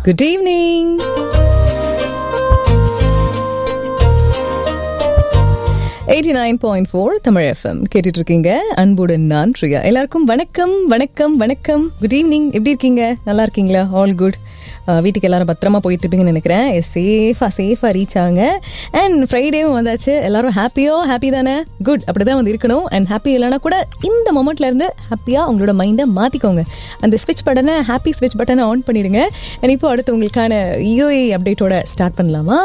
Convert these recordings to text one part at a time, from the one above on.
Good evening eighty nine point four Tamil FM கேட்டுட்டு இருக்கீங்க அன்புடன் நான் பிரியா எல்லாருக்கும் வணக்கம் வணக்கம் வணக்கம் குட் ஈவினிங் எப்படி இருக்கீங்க நல்லா இருக்கீங்களா ஆல் குட் வீட்டுக்கு எல்லாரும் பத்திரமா போயிட்டு இருப்பீங்கன்னு நினைக்கிறேன் சேஃபாக சேஃபாக ரீச் ஆகுங்க அண்ட் ஃப்ரைடேவும் வந்தாச்சு எல்லாரும் ஹாப்பியோ ஹாப்பி தானே குட் அப்படி தான் வந்து இருக்கணும் அண்ட் ஹாப்பி இல்லைனா கூட இந்த மொமெண்ட்ல இருந்து ஹாப்பியாக உங்களோட மைண்டை மாற்றிக்கோங்க அந்த ஸ்விட்ச் பட்டனை ஹாப்பி ஸ்விட்ச் பட்டனை ஆன் பண்ணிடுங்க அண்ட் இப்போ அடுத்து உங்களுக்கான யூஏ அப்டேட்டோட ஸ்டார்ட் பண்ணலாமா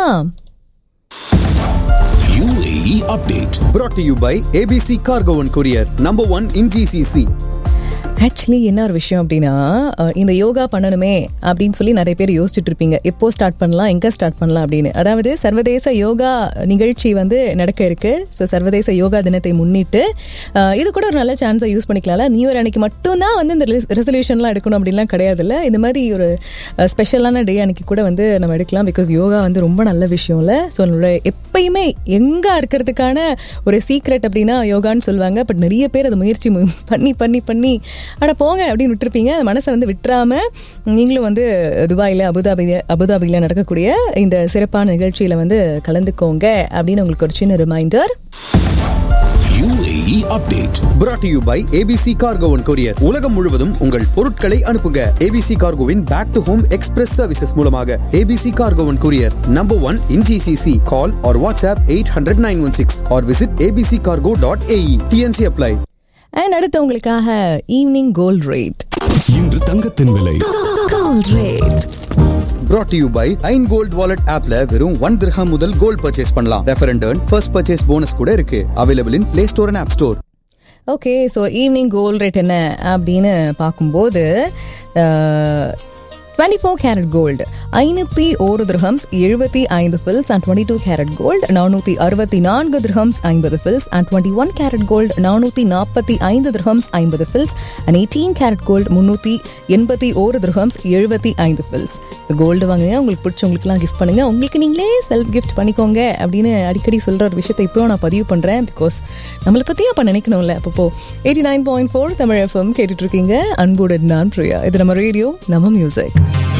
UAE update. brought to you by ABC Cargo and Courier, number one in GCC. Actually என்ன ஒரு விஷயம் அப்படின்னா அஹ், இந்த யோகா பண்ணணுமே அப்படின்னு சொல்லி நிறைய பேர் யோசிச்சுட்டு இருப்பீங்க எப்போ ஸ்டார்ட் பண்ணலாம் எங்கே ஸ்டார்ட் பண்ணலாம் அப்படின்னு அதாவது சர்வதேச யோகா நிகழ்ச்சி வந்து நடக்க இருக்கு ஸோ சர்வதேச யோகா தினத்தை முன்னிட்டு அஹ், இது கூட ஒரு நல்ல சான்ஸை யூஸ் பண்ணிக்கலாம்ல நியூ இயர் அன்னைக்கு மட்டும்தான் வந்து இந்த ரெசல்யூஷன்லாம் எடுக்கணும் அப்படின்லாம் கிடையாது இல்லை இந்த மாதிரி ஒரு ஸ்பெஷலான டே அன்னைக்கு கூட வந்து நம்ம எடுக்கலாம் பிகாஸ் யோகா வந்து ரொம்ப நல்ல விஷயம் இல்லை ஸோ நம்மளோட எப்பயுமே எங்கே இருக்கிறதுக்கான ஒரு சீக்ரெட் அப்படின்னா யோகான்னு சொல்லுவாங்க பட் நிறைய பேர் அதை முயற்சி மு- பண்ணி பண்ணி பண்ணி அட போங்க அப்படின்னு விட்டுருப்பீங்க அந்த மனசை வந்து விட்டுறாம நீங்களும் வந்து துபாயில் அபுதாபி அபுதாபியில் நடக்கக்கூடிய இந்த சிறப்பான நிகழ்ச்சியில் வந்து கலந்துக்கோங்க அப்படின்னு உங்களுக்கு ஒரு சின்ன reminder UAE update. brought to you by ABC Cargo and Courier. உலகம் முழுவதும் உங்கள் பொருட்களை அனுப்புங்க ABC Cargoவின் back to home express services மூலமாக ABC Cargo and Courier, number one in GCC. Call or WhatsApp 800-916 or visit abccargo.ae. TNC apply. And அடுத்து உங்களுக்காக evening gold rate இன்று தங்கத்தின் விலை brought to you by Ain gold wallet ஆப்ல வெறும் one dirham முதல் gold purchase பண்ணலாம் refer and first purchase bonus கூட இருக்கு available in play store and app store okay so evening gold rate என்ன அப்படின்னு பார்க்கும்போது டுவெண்ட்டி ஃபோர் கேரட் கோல்டு ஐநூற்றி ஒரு திரஹம்ஸ் எழுபத்தி ஐந்து fils and twenty two carat gold நானூற்றி அறுபத்தி நான்கு திரஹம்ஸ் ஐம்பது fils and twenty one carat gold நானூற்றி நாற்பத்தி ஐந்து திரஹம்ஸ் ஐம்பது fils and eighteen carat gold முந்நூற்றி எண்பத்தி ஒரு திரஹம்ஸ் எழுபத்தி ஐந்து ஃபில்ஸ் கோல்டு வாங்குங்க உங்களுக்கு பிடிச்சவங்களுக்குலாம் கிஃப்ட் பண்ணுங்க உங்களுக்கு நீங்களே செல்ஃப் கிஃப்ட் பண்ணிக்கோங்க அப்படின்னு அடிக்கடி சொல்கிற ஒரு விஷயத்தை இப்போ நான் பதிவு பண்ணுறேன் பிகாஸ் நம்மளை பற்றியும் அப்போ நினைக்கணும்ல அப்போ eighty nine point four Tamil FM கேட்டுட்டு இருக்கீங்க அன்புடன் நான் பிரியா இது நம்ம ரேடியோ நம்ம மியூசிக்